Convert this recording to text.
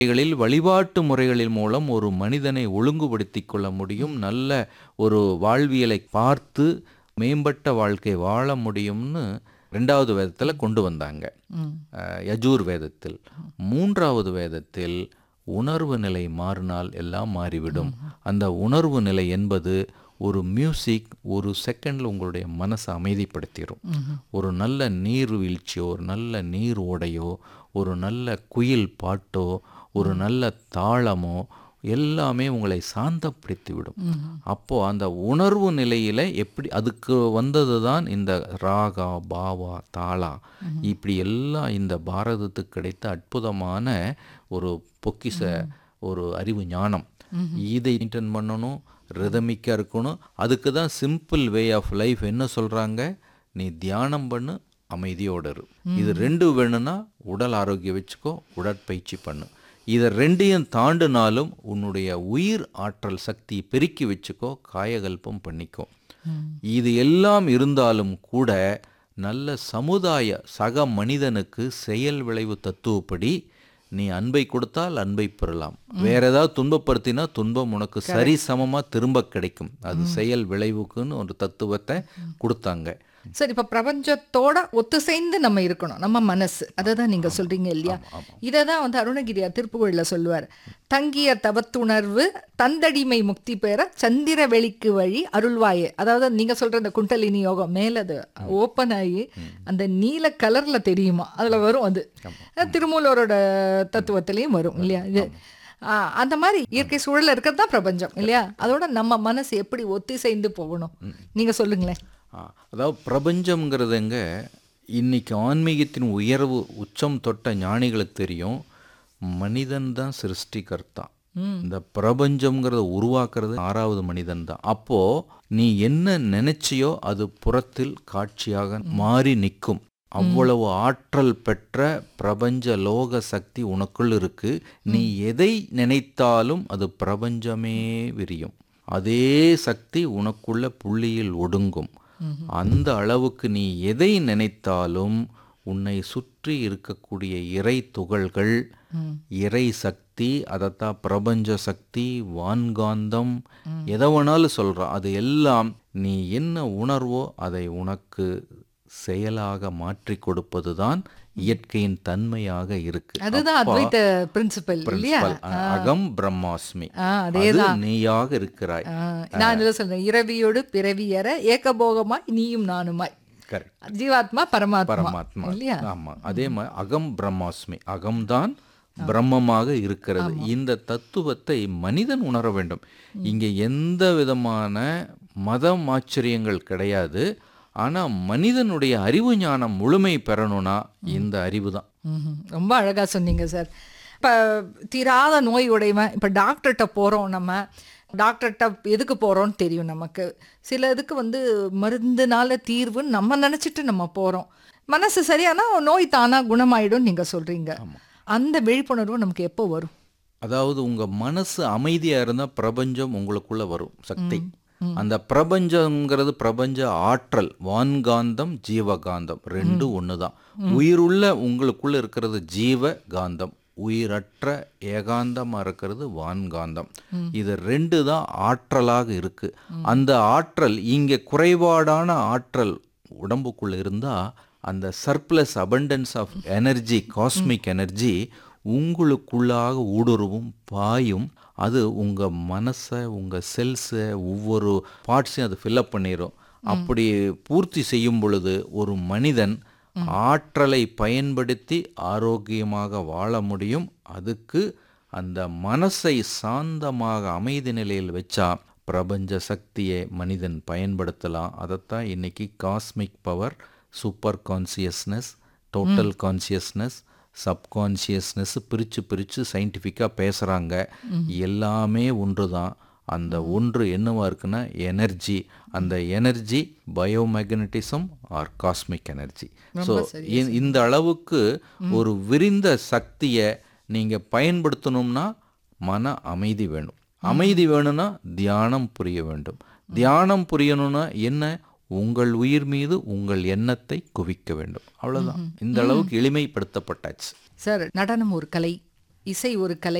முறைகளில் வழிபாட்டு முறைகளின் மூலம் ஒரு மனிதனை ஒழுங்குபடுத்திக் கொள்ள முடியும் நல்ல ஒரு வாழ்வியலை பார்த்து மேம்பட்ட வாழ்க்கை வாழ முடியும்னு ரெண்டாவது வேதத்தில் கொண்டு வந்தாங்க அஹ், யஜூர் வேதத்தில் மூன்றாவது வேதத்தில் உணர்வு நிலை மாறினால் எல்லாம் மாறிவிடும் அந்த உணர்வு நிலை என்பது ஒரு மியூசிக் ஒரு செகண்டில் உங்களுடைய மனசை அமைதிப்படுத்திடும் ஒரு நல்ல நீர்வீழ்ச்சியோ ஒரு நல்ல நீர் ஓடையோ ஒரு நல்ல குயில் பாட்டோ ஒரு நல்ல தாளமோ எல்லாமே உங்களை சாந்தப்படுத்தி விடும் அப்போ அந்த உணர்வு நிலையில எப்படி அதுக்கு வந்தது தான் இந்த ராகா பாவா தாளா இப்படி எல்லாம் இந்த பாரதத்துக்கு கிடைத்த அற்புதமான ஒரு பொக்கிஷ ஒரு அறிவு ஞானம் இதை மெயின்டைன் பண்ணணும் ரிதமிக்காக இருக்கணும் அதுக்கு தான் சிம்பிள் வே ஆஃப் லைஃப் என்ன சொல்கிறாங்க நீ தியானம் பண்ணு அமைதியோடு இரு இது ரெண்டு வேணும்னா உடல் ஆரோக்கியம் வச்சுக்கோ உடற்பயிற்சி பண்ணு இதை ரெண்டையும் தாண்டினாலும் உன்னுடைய உயிர் ஆற்றல் சக்தியை பெருக்கி வச்சுக்கோ காயகல்பம் பண்ணிக்கோ இது எல்லாம் இருந்தாலும் கூட நல்ல சமுதாய சக மனிதனுக்கு செயல் விளைவு தத்துவப்படி நீ அன்பை கொடுத்தால் அன்பை பெறலாம் வேற ஏதாவது துன்பப்படுத்தினா துன்பம் உனக்கு சரி சமமா திரும்ப கிடைக்கும் அது செயல் விளைவுக்குன்னு ஒரு தத்துவத்தை கொடுத்தாங்க சரி இப்ப பிரபஞ்சத்தோட ஒத்துசைந்து நம்ம இருக்கணும் நம்ம மனசு அதை தான் நீங்க சொல்றீங்க இல்லையா இதை தான் வந்து அருணகிரியார் திருப்புகழில் சொல்லுவார் தங்கிய தவத்துணர்வு தந்தடிமை முக்தி பெற சந்திர வெளிக்கு வழி அருள்வாயே அதாவது நீங்க சொல்ற இந்த குண்டலினி யோகம் மேல அது ஓப்பன் ஆகி அந்த நீல கலர்ல தெரியுமா அதுல வரும் அது திருமூலரோட தத்துவத்திலையும் வரும் இல்லையா இது ஆ, அந்த மாதிரி இயற்கை சூழல்ல இருக்கிறது தான் பிரபஞ்சம் இல்லையா அதோட நம்ம மனசு எப்படி ஒத்திசைந்து போகணும் நீங்க சொல்லுங்களேன் ஆ, அதாவது பிரபஞ்சம்ங்கிறதுங்க இன்னைக்கு ஆன்மீகத்தின் உயர்வு உச்சம் தொட்ட ஞானிகளுக்கு தெரியும் மனிதன் தான் சிருஷ்டிகர்த்தா இந்த பிரபஞ்சம்ங்கிறத உருவாக்குறது ஆறாவது மனிதன் தான் அப்போ நீ என்ன நினைச்சியோ அது புறத்தில் காட்சியாக மாறி நிற்கும் அவ்வளவு ஆற்றல் பெற்ற பிரபஞ்ச லோக சக்தி உனக்குள் இருக்கு நீ எதை நினைத்தாலும் அது பிரபஞ்சமே விரியும் அதே சக்தி உனக்குள்ள புள்ளியில் ஒடுங்கும் அந்த அளவுக்கு நீ எதை நினைத்தாலும் உன்னை சுற்றி இருக்கக்கூடிய இறை துகள்கள் இறை சக்தி அதைத்தான் பிரபஞ்ச சக்தி வான்காந்தம் எதை வேணாலும் சொல்கிறான் அது எல்லாம் நீ என்ன உணர்வோ அதை உனக்கு செயலாக மாற்றி கொடுப்பது தான் இயற்கையின் தன்மையாக இருக்கு அதுதான் அப்பா, அத்வைத பிரின்சிபல் இல்லையா principle, அ- அகம் பிரம்மாஸ்மி ஆ, அது நீயாக இருக்கிறாய் ஆ, நான் இதில் சொல்றேன் இரவியோடு பிறவியற ஏகபோகமாய் நீயும் நானுமாய் கரெக்ட் ஜீவாத்மா பரமாத்மா பரமாத்மா இல்லையா ஆமா அதே மாதிரி அகம் பிரம்மாஸ்மி அகம்தான் பிரம்மமாக இருக்கிறது இந்த தத்துவத்தை மனிதன் உணர வேண்டும் இங்கே எந்த விதமான மதம் ஆச்சரியங்கள் கிடையாது ஆனா மனிதனுடைய அறிவு ஞானம் முழுமை பெறணும்னா இந்த அறிவு தான் ம்ஹும். ரொம்ப அழகா சொன்னீங்க சார் இப்போ தீராத நோய் உடையவன் இப்போ டாக்டர்கிட்ட போகிறோம் நம்ம டாக்டர்கிட்ட எதுக்கு போகிறோம்னு தெரியும் நமக்கு சில இதுக்கு வந்து மருந்துனால தீர்வுன்னு நம்ம நினச்சிட்டு நம்ம போகிறோம் மனசு சரியானா நோய் தானாக குணமாயிடும் நீங்கள் சொல்கிறீங்க அந்த விழிப்புணர்வு நமக்கு எப்போ வரும் அதாவது உங்க மனசு அமைதியா இருந்தா பிரபஞ்சம் உங்களுக்குள்ள வரும் சக்தி அந்த பிரபஞ்சம்ங்கிறது பிரபஞ்ச ஆற்றல் வான்காந்தம் ஜீவகாந்தம் ரெண்டு ஒண்ணுதான் உயிருள்ள உங்களுக்குள்ள இருக்கிறது ஜீவ காந்தம் உயிரற்ற ஏகாந்தமா இருக்கிறது வான்காந்தம் இது ரெண்டு தான் ஆற்றலாக இருக்கு அந்த ஆற்றல் இங்க குறைபாடான ஆற்றல் உடம்புக்குள்ள இருந்தா அந்த surplus abundance of energy cosmic energy உங்களுக்குள்ளாக ஊடுருவும் பாயும் அது உங்க மனசை உங்க செல்ஸை ஒவ்வொரு பார்ட்ஸையும் அது ஃபில்அப் பண்ணிடும் அப்படி பூர்த்தி செய்யும் பொழுது ஒரு மனிதன் ஆற்றலை பயன்படுத்தி ஆரோக்கியமாக வாழ முடியும் அதுக்கு அந்த மனசை சாந்தமாக அமைதி நிலையில் வச்சா பிரபஞ்ச சக்தியை மனிதன் பயன்படுத்தலாம் அதைத்தான் இன்னைக்கு cosmic power super consciousness total consciousness subconsciousness பிரித்து பிரித்து சயின்டிஃபிக்காக பேசுகிறாங்க எல்லாமே ஒன்று தான் அந்த ஒன்று என்னவா இருக்குன்னா எனர்ஜி அந்த energy biomagnetism or cosmic energy so இந்த அளவுக்கு ஒரு விரிந்த சக்தியை நீங்கள் பயன்படுத்தணும்னா மன அமைதி வேணும் அமைதி வேணும்னா தியானம் புரிய வேண்டும் தியானம் புரியணும்னா என்ன உங்கள் உயிர் மீது உங்கள் எண்ணத்தை குவிக்க வேண்டும் அவ்வளவுதான் இந்த அளவுக்கு எளிமைப்படுத்தப்பட்டாச்சு சார் நடனம் ஒரு கலை இசை ஒரு கலை